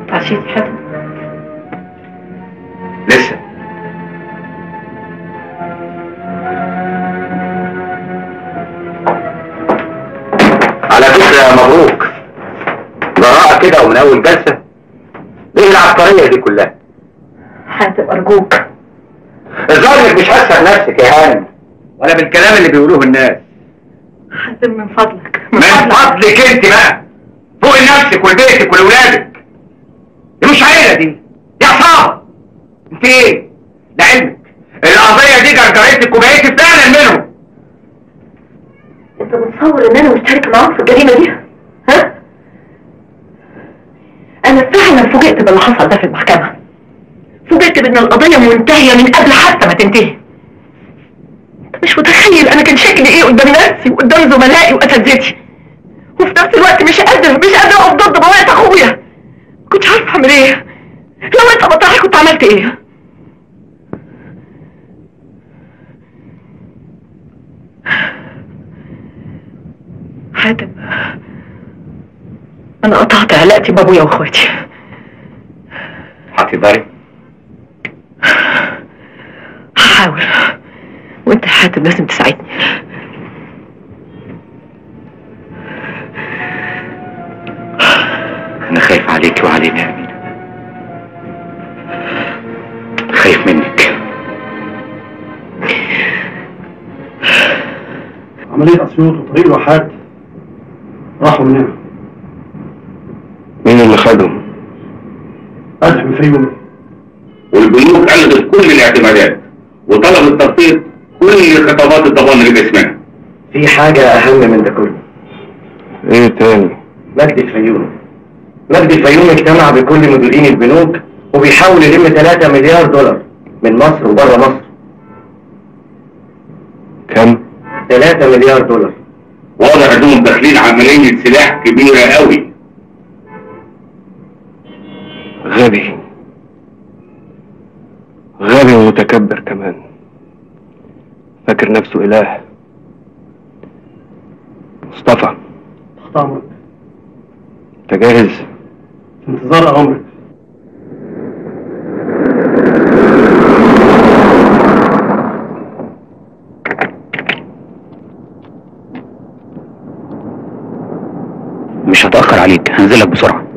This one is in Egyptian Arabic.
اتعشيتي حاتم لسه على فكرة مبروك جراءة كده ومن أول جلسة إيه العبقرية دي كلها؟ حاتم ارجوك الظاهر إنك مش حاسة بنفسك يا هانم ولا بالكلام اللي بيقولوه الناس حاتم من فضلك من فضلك أنت بقى فوق نفسك ولبيتك ولولادك دي مش عيلة دي دي عصابة أنت إيه؟ لعلمك القضية دي جرجرتك وبقيتي فعلا منهم انت متصور ان انا مشتركه معاك في الجريمه دي ها انا فعلا فوجئت باللي حصل ده في المحكمه فوجئت بان القضيه منتهيه من قبل حتى ما تنتهي انت مش متخيل انا كان شكلي ايه قدام نفسي وقدام زملائي واساتذتي وفي نفس الوقت مش قادر مش قادر اقف ضد بواقع اخويا كنت عارفه اعمل ايه لو انت مطرحي كنت عملت ايه حاتم انا قطعت علاقتي بابويا واخواتي هتقدري هحاول وانت يا حاتم لازم تساعدني أنا خايف عليك وعلينا يا أمينة خايف منك عملية أسيوط وطريق الواحات راحوا من هنا مين اللي خدهم؟ قدح من فيومي والبنوك ألغت كل الاعتمادات وطلبت تخطيط كل خطابات الضمان اللي باسمها في حاجة أهم من ده كله ايه تاني؟ مجدي الفيومي مجدي الفيومي اجتمع بكل مديرين البنوك وبيحاول يلم 3 مليار دولار من مصر وبره مصر كم؟ 3 مليار دولار واضح انهم داخلين عملية سلاح كبيرة قوي غبي غبي ومتكبر كمان فاكر نفسه إله مصطفى تحت أمرك انت جاهز في انتظار أمرك مش هتأخر عليك هنزلك بسرعة